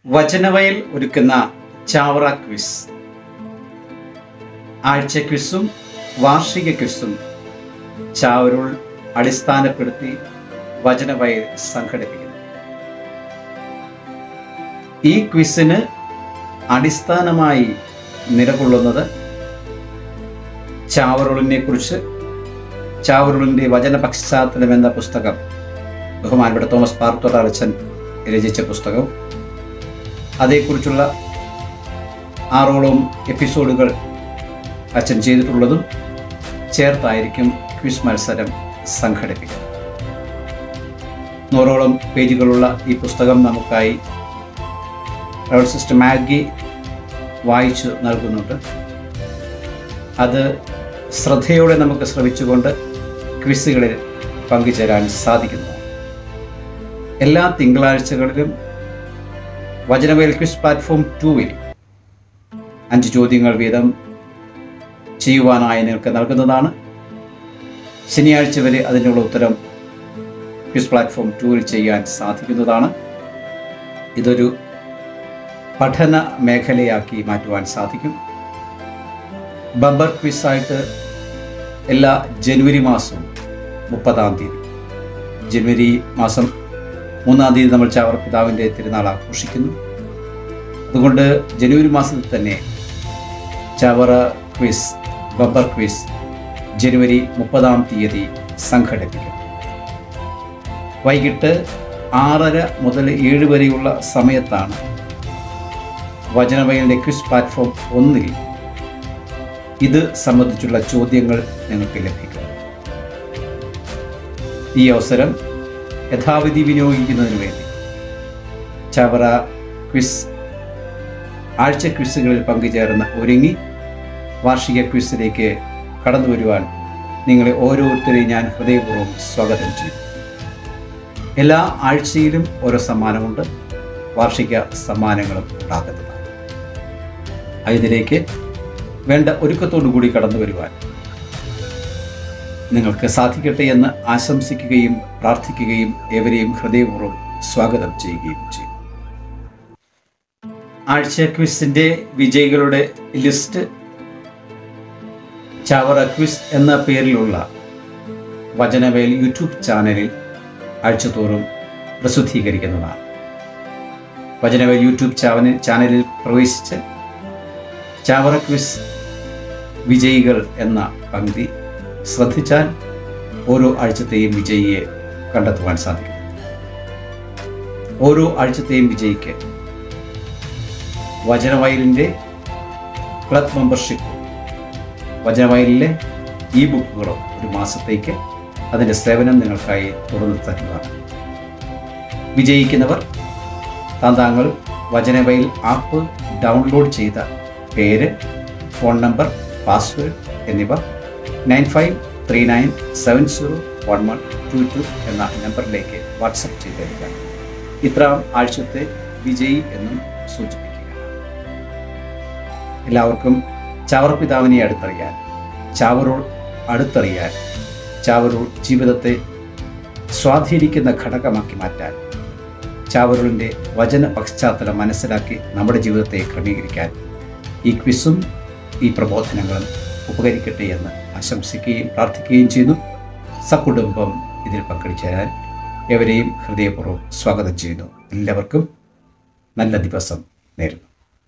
വചനവയൽ ഒരുക്കുന്ന ചാവറ ക്വിസ് ആഴ്ച ക്വിസും വാർഷിക ക്വിസും ചാവരുൾ അടിസ്ഥാനപ്പെടുത്തി വചനവയൽ സംഘടിപ്പിക്കുന്നു ഈ ക്വിസിന് അടിസ്ഥാനമായി നിലകൊള്ളുന്നത് ചാവറുളിനെ കുറിച്ച് ചാവറുളിൻ്റെ വചന പശ്ചാത്തലം എന്ന പുസ്തകം ബഹുമാനപ്പെട്ട തോമസ് പാർത്തോട്ടറച്ചൻ രചിച്ച പുസ്തകം അതേക്കുറിച്ചുള്ള ആറോളം എപ്പിസോഡുകൾ അച്ഛൻ ചെയ്തിട്ടുള്ളതും ചേർത്തായിരിക്കും ക്വിസ് മത്സരം സംഘടിപ്പിക്കുന്നത് നൂറോളം പേജുകളുള്ള ഈ പുസ്തകം നമുക്കായി റവൽ സിസ്റ്റർ മാഗി വായിച്ചു നൽകുന്നുണ്ട് അത് ശ്രദ്ധയോടെ നമുക്ക് ശ്രമിച്ചുകൊണ്ട് ക്വിസുകളിൽ പങ്കുചേരാൻ സാധിക്കുന്നു എല്ലാ തിങ്കളാഴ്ചകളിലും വചനവേൽ ക്വിസ് പ്ലാറ്റ്ഫോം ടൂവിൽ അഞ്ച് ചോദ്യങ്ങൾ വീതം ചെയ്യുവാനായി നിങ്ങൾക്ക് നൽകുന്നതാണ് ശനിയാഴ്ച വരെ അതിനുള്ള ഉത്തരം ക്വിസ് പ്ലാറ്റ്ഫോം ടൂവിൽ ചെയ്യാൻ സാധിക്കുന്നതാണ് ഇതൊരു പഠന മേഖലയാക്കി മാറ്റുവാൻ സാധിക്കും ബമ്പർ ക്വിസായിട്ട് എല്ലാ ജനുവരി മാസവും മുപ്പതാം തീയതി ജനുവരി മാസം മൂന്നാം തീയതി നമ്മൾ ചാവറ പിതാവിൻ്റെ തിരുനാൾ ആഘോഷിക്കുന്നു അതുകൊണ്ട് ജനുവരി മാസത്തിൽ തന്നെ ചാവറ ക്വിസ് ബമ്പർ ക്വിസ് ജനുവരി മുപ്പതാം തീയതി സംഘടിപ്പിക്കും വൈകിട്ട് ആറര മുതൽ ഏഴ് വരെയുള്ള സമയത്താണ് വചനവയലിൻ്റെ ക്വിസ് പ്ലാറ്റ്ഫോം ഒന്നിൽ ഇത് സംബന്ധിച്ചുള്ള ചോദ്യങ്ങൾ നിങ്ങൾക്ക് ലഭിക്കും ഈ അവസരം യഥാവിധി വിനിയോഗിക്കുന്നതിന് വേണ്ടി ചവറ ക്വിസ് ആഴ്ച ക്വിസുകളിൽ പങ്കുചേർന്ന് ഒരുങ്ങി വാർഷിക ക്വിസിലേക്ക് കടന്നു വരുവാൻ നിങ്ങളെ ഓരോരുത്തരെയും ഞാൻ ഹൃദയപൂർവ്വം സ്വാഗതം ചെയ്തു എല്ലാ ആഴ്ചയിലും ഓരോ സമ്മാനമുണ്ട് വാർഷിക സമ്മാനങ്ങളും ഉണ്ടാകുന്നതാണ് ഇതിലേക്ക് വേണ്ട ഒരുക്കത്തോടു കൂടി കടന്നു വരുവാൻ നിങ്ങൾക്ക് സാധിക്കട്ടെ എന്ന് ആശംസിക്കുകയും പ്രാർത്ഥിക്കുകയും ഏവരെയും ഹൃദയപൂർവ്വം സ്വാഗതം ചെയ്യുകയും ചെയ്യും ആഴ്ച ക്വിസിന്റെ വിജയികളുടെ ലിസ്റ്റ് ചാവറ ക്വിസ് എന്ന പേരിലുള്ള വചനവേൽ യൂട്യൂബ് ചാനലിൽ ആഴ്ചതോറും പ്രസിദ്ധീകരിക്കുന്നതാണ് വചനവേൽ യൂട്യൂബ് ചാനൽ ചാനലിൽ പ്രവേശിച്ച് ചാവറ ക്വിസ് വിജയികൾ എന്ന പങ്ക്തി ശ്രദ്ധിച്ചാൽ ഓരോ ആഴ്ചത്തെയും വിജയിയെ കണ്ടെത്തുവാൻ സാധിക്കും ഓരോ ആഴ്ചത്തെയും വിജയിക്ക് വചനവയലിൻ്റെ ക്ലബ് മെമ്പർഷിപ്പ് വചനവയലിലെ ഇ ബുക്കുകളോ ഒരു മാസത്തേക്ക് അതിൻ്റെ സേവനം നിങ്ങൾക്കായി തുറന്നു തരുന്നതാണ് വിജയിക്കുന്നവർ താന്താങ്ങൾ വചനവയൽ ആപ്പ് ഡൗൺലോഡ് ചെയ്ത പേര് ഫോൺ നമ്പർ പാസ്വേഡ് എന്നിവ nine five three nine seven zero one one two two എന്ന നമ്പറിലേക്ക് വാട്സപ്പ് ചെയ്തേക്കാം ഇത്രാം ആഴ്ചത്തെ വിജയി എന്നും സൂചിപ്പിക്കുക എല്ലാവർക്കും ചാവർ പിതാവിനെ അടുത്തറിയാൻ ചാവറോൾ അടുത്തറിയാൻ ചാവറോൾ ജീവിതത്തെ സ്വാധീനിക്കുന്ന ഘടകമാക്കി മാറ്റാൻ ചാവറോളിൻ്റെ വചന പശ്ചാത്തലം മനസ്സിലാക്കി നമ്മുടെ ജീവിതത്തെ ക്രമീകരിക്കാൻ ഈ ക്വിസും ഈ പ്രബോധനങ്ങളും ഉപകരിക്കട്ടെ എന്ന് ആശംസിക്കുകയും പ്രാർത്ഥിക്കുകയും ചെയ്യുന്നു സകുടുംബം ഇതിൽ പങ്കെടുച്ചേരാൻ എവരെയും ഹൃദയപൂർവ്വം സ്വാഗതം ചെയ്യുന്നു എല്ലാവർക്കും നല്ല ദിവസം നേരുന്നു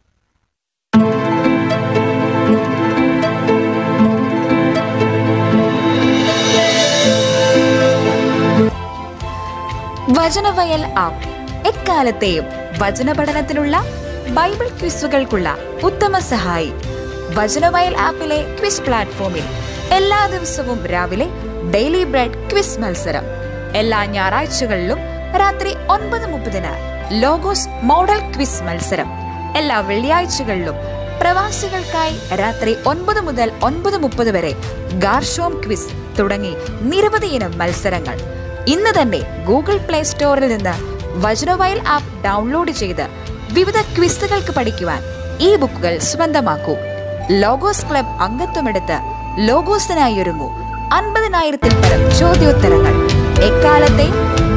വചനവയൽ ആപ്പ് എക്കാലത്തെയും വചന പഠനത്തിനുള്ള ബൈബിൾ ക്വിസുകൾക്കുള്ള ഉത്തമ സഹായി വചനവയൽ ആപ്പിലെ ക്വിസ് പ്ലാറ്റ്ഫോമിൽ എല്ലാ ദിവസവും രാവിലെ ഡെയിലി ബ്രെഡ് ക്വിസ് മത്സരം എല്ലാ ഞായറാഴ്ചകളിലും രാത്രി ഒൻപത് മുപ്പതിന് ലോഗോസ് മോഡൽ ക്വിസ് മത്സരം എല്ലാ വെള്ളിയാഴ്ചകളിലും പ്രവാസികൾക്കായി രാത്രി ഒൻപത് മുതൽ ഒൻപത് മുപ്പത് വരെ ഗാർഷോം ക്വിസ് തുടങ്ങി നിരവധി ഇനം മത്സരങ്ങൾ ഇന്ന് തന്നെ ഗൂഗിൾ പ്ലേ സ്റ്റോറിൽ നിന്ന് വജ്രവയൽ ആപ്പ് ഡൗൺലോഡ് ചെയ്ത് വിവിധ ക്വിസുകൾക്ക് പഠിക്കുവാൻ ഈ ബുക്കുകൾ സ്വന്തമാക്കൂ ലോഗോസ് ക്ലബ് അംഗത്വമെടുത്ത് ലോഗോസിനായി ഒരുങ്ങൂ അൻപതിനായിരത്തിൽ പരം ചോദ്യോത്തരങ്ങൾ എക്കാലത്തെ